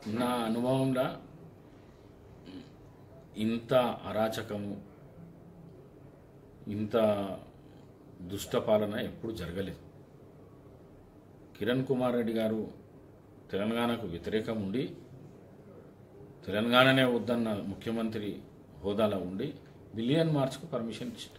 నా అనుభవంలో ఇంత అరాచకము ఇంత దుష్ట పాలన ఎప్పుడు జరగలేదు కిరణ్ కుమార్ రెడ్డి గారు తెలంగాణకు వ్యతిరేకం ఉండి తెలంగాణనే వద్దన్న ముఖ్యమంత్రి హోదాలో ఉండి బిలియన్ మార్చ్కు పర్మిషన్ ఇచ్చారు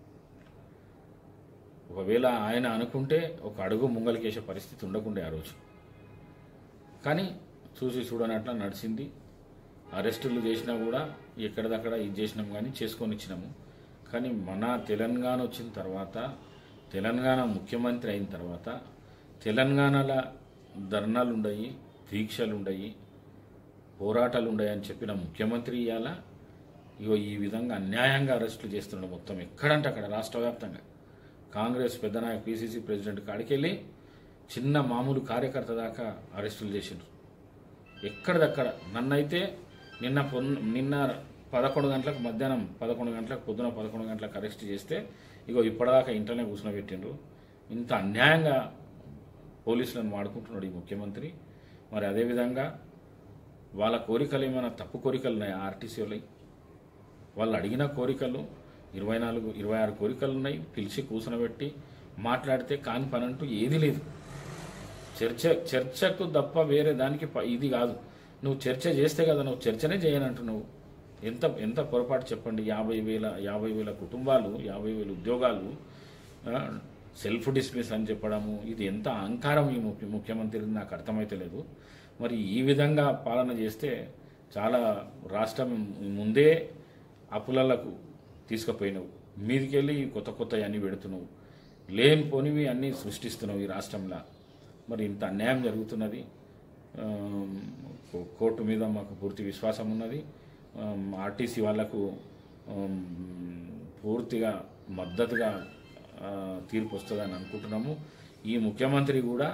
ఒకవేళ ఆయన అనుకుంటే ఒక అడుగు ముంగలికేసే పరిస్థితి ఉండకుండే ఆ రోజు కానీ చూసి చూడనట్లా నడిచింది అరెస్టులు చేసినా కూడా ఎక్కడిదక్కడ ఇది చేసినాం కానీ చేసుకొని ఇచ్చినాము కానీ మన తెలంగాణ వచ్చిన తర్వాత తెలంగాణ ముఖ్యమంత్రి అయిన తర్వాత తెలంగాణలో ధర్నాలు ఉండయి దీక్షలు ఉండయి పోరాటాలు ఉండయి అని చెప్పిన ముఖ్యమంత్రి ఇవాళ ఇగో ఈ విధంగా అన్యాయంగా అరెస్టులు చేస్తున్నాడు మొత్తం ఎక్కడంటే అక్కడ రాష్ట్ర వ్యాప్తంగా కాంగ్రెస్ పెద్ద నాయకు పిసిసి ప్రెసిడెంట్ కాడికెళ్ళి చిన్న మామూలు కార్యకర్త దాకా అరెస్టులు చేసిండ్రు ఎక్కడిదక్కడ నన్నైతే నిన్న పొన్ నిన్న పదకొండు గంటలకు మధ్యాహ్నం పదకొండు గంటలకు పొద్దున పదకొండు గంటలకు అరెస్ట్ చేస్తే ఇగో ఇప్పటిదాకా ఇంట్లోనే కూర్చోబెట్టిండ్రు ఇంత అన్యాయంగా పోలీసులను వాడుకుంటున్నాడు ఈ ముఖ్యమంత్రి మరి అదేవిధంగా వాళ్ళ కోరికలు ఏమైనా తప్పు కోరికలు ఉన్నాయి ఆర్టీసీ వాళ్ళవి వాళ్ళు అడిగిన కోరికలు ఇరవై నాలుగు ఇరవై ఆరు కోరికలు ఉన్నాయి పిలిచి కూర్చొనబెట్టి మాట్లాడితే కాని పని అంటూ ఏది లేదు చర్చ చర్చకు తప్ప వేరే దానికి ప- ఇది కాదు నువ్వు చర్చ చేస్తే కదా నువ్వు చర్చనే చేయనంటున్నావు ఎంత ఎంత పొరపాటు చెప్పండి యాభై వేల యాభై వేల కుటుంబాలు యాభై వేల ఉద్యోగాలు ఆ, సెల్ఫ్ డిస్మిస్ అని చెప్పడము ఇది ఎంత అహంకారం ఈ ముఖ్య ముఖ్యమంత్రి నాకు అర్థమైతే లేదు మరి ఈ విధంగా పాలన చేస్తే చాలా రాష్ట్రం ముందే అప్పులలకు తీసుకుపోయినావు మీదికెళ్ళి కొత్త కొత్త అన్నీ పెడుతున్నావు లేని పోనివి అన్నీ సృష్టిస్తున్నావు ఈ రాష్ట్రంలో మరి ఇంత అన్యాయం జరుగుతున్నది ఆమ్, కో- కోర్టు మీద మాకు పూర్తి విశ్వాసం ఉన్నది ఆమ్, ఆర్టీసీ వాళ్లకు ఆమ్, పూర్తిగా మద్దతుగా ఆ, తీర్పు వస్తుందని అనుకుంటున్నాము ఈ ముఖ్యమంత్రి కూడా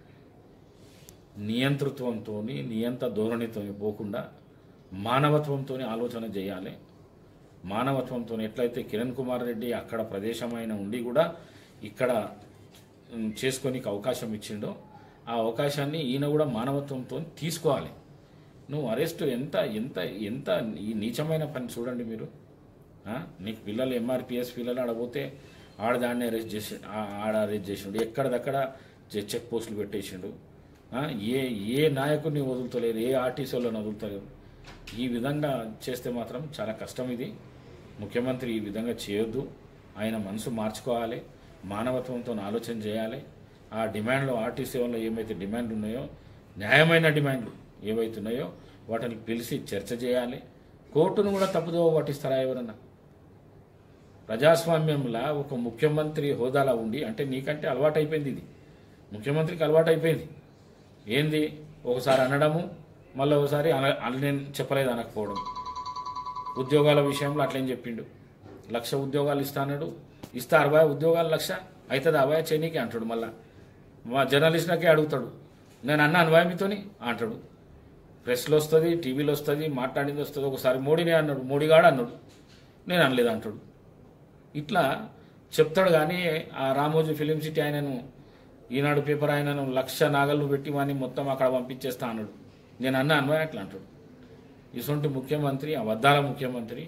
నియంతృత్వంతో నియంత ధోరణితో పోకుండా మానవత్వంతో ఆలోచన చేయాలి మానవత్వంతో ఎట్లయితే కిరణ్ కుమార్ రెడ్డి అక్కడ ప్రదేశమైన ఉండి కూడా ఇక్కడ ఉమ్, చేసుకోనికి అవకాశం ఇచ్చిండో ఆ అవకాశాన్ని ఈయన కూడా మానవత్వంతో తీసుకోవాలి నువ్వు అరెస్ట్ ఎంత ఎంత ఎంత ఈ నీచమైన పని చూడండి మీరు ఆ? నీకు పిల్లలు ఎంఆర్పిఎస్ పిల్లలు ఆడపోతే ఆడదాన్ని అరెస్ట్ చేసి ఆ- ఆడ అరెస్ట్ చేసిండు ఎక్కడిదక్కడ చె- చెక్ పోస్టులు పెట్టేసిండు ఆ? ఏ ఏ నాయకుడిని వదులుతలేరు ఏ ఆర్టీసీ వాళ్ళని వదులుతలేరు ఈ విధంగా చేస్తే మాత్రం చాలా కష్టం ఇది ముఖ్యమంత్రి ఈ విధంగా చేయొద్దు ఆయన మనసు మార్చుకోవాలి మానవత్వంతో ఆలోచన చేయాలి ఆ డిమాండ్లో ఆర్టీసీ వల్ల ఏమైతే డిమాండ్లు ఉన్నాయో న్యాయమైన డిమాండ్లు ఏవైతే ఉన్నాయో వాటిని పిలిచి చర్చ చేయాలి కోర్టును కూడా తప్పుదోవ పట్టిస్తారా ఎవరన్నా ప్రజాస్వామ్యంలో ఒక ముఖ్యమంత్రి హోదాలో ఉండి అంటే నీకంటే అలవాటైపోయింది ఇది ముఖ్యమంత్రికి అలవాటైపోయింది ఏంది ఒకసారి అనడము మళ్ళీ ఒకసారి అన అన- నేను చెప్పలేదు అనకపోవడం ఉద్యోగాల విషయంలో అట్లేం చెప్పిండు లక్ష ఉద్యోగాలు ఇస్తాడు ఇస్తా అరవై ఉద్యోగాలు లక్ష అవుతుంది అబ్బాయి చేయనీకి అంటాడు మళ్ళా మా జర్నలిస్ట్లకే అడుగుతాడు నేను అన్న అనుభవం మీతోని అంటాడు ప్రెస్లో వస్తుంది టీవీలో వస్తుంది మాట్లాడింది వస్తుంది ఒకసారి మోడీనే అన్నాడు మోడీగాడు అన్నాడు నేను అనలేదు అంటాడు ఇట్లా చెప్తాడు కానీ ఆ రామోజీ ఫిలిం సిటీ ఆయనను ఈనాడు పేపర్ ఆయనను లక్ష నాగళ్ళు పెట్టి వాడిని మొత్తం అక్కడ పంపించేస్తా అన్నాడు నేను అన్నా అన్వయ అట్లా అంటాడు ఇటువంటి ముఖ్యమంత్రి అబద్ధాల ముఖ్యమంత్రి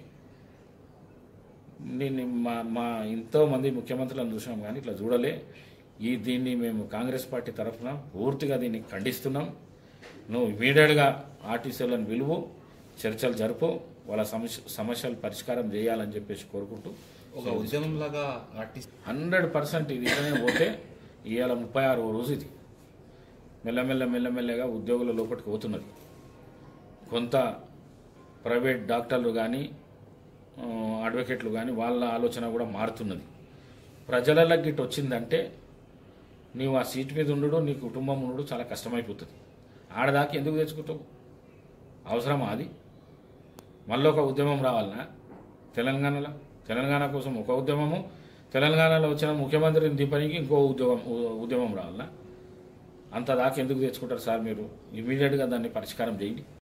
దీన్ని మా మా ఎంతో మంది ముఖ్యమంత్రులను చూసాం కానీ ఇట్లా చూడలే ఈ దీన్ని మేము కాంగ్రెస్ పార్టీ తరఫున పూర్తిగా దీన్ని ఖండిస్తున్నాం నువ్వు ఇమీడియట్గా ఆర్టీసీలను విలువు చర్చలు జరుపు వాళ్ళ సమస్య సమస్యలు పరిష్కారం చేయాలని చెప్పేసి కోరుకుంటూ ఒక ఉద్యమం లాగా ఆర్టిస్ట్ హండ్రెడ్ పర్సెంట్ ఇది ఇట్లనే పోతే ఇవాళ ముప్పై ఆరో రోజు ఇది మెల్లమెల్ల మెల్లమెల్లగా ఉద్యోగుల లోపలికి పోతున్నది కొంత ప్రైవేట్ డాక్టర్లు కానీ ఆ, అడ్వకేట్లు కానీ వాళ్ళ ఆలోచన కూడా మారుతున్నది ప్రజలలో గిట్ వచ్చిందంటే నీవు ఆ సీట్ మీద ఉండు నీ కుటుంబం ఉండు చాలా కష్టమైపోతుంది ఆడదాకా ఎందుకు తెచ్చుకుంటావు అవసరమా అది మళ్ళీ ఒక ఉద్యమం రావాలనా తెలంగాణలో తెలంగాణ కోసం ఒక ఉద్యమము తెలంగాణలో వచ్చిన ముఖ్యమంత్రిని దింపడానికి ఇంకో ఉద్యోగం ఉ- ఉద్యమం రావాలనా అంత దాకా ఎందుకు తెచ్చుకుంటారు సార్ మీరు ఇమీడియట్గా దాన్ని పరిష్కారం చేయండి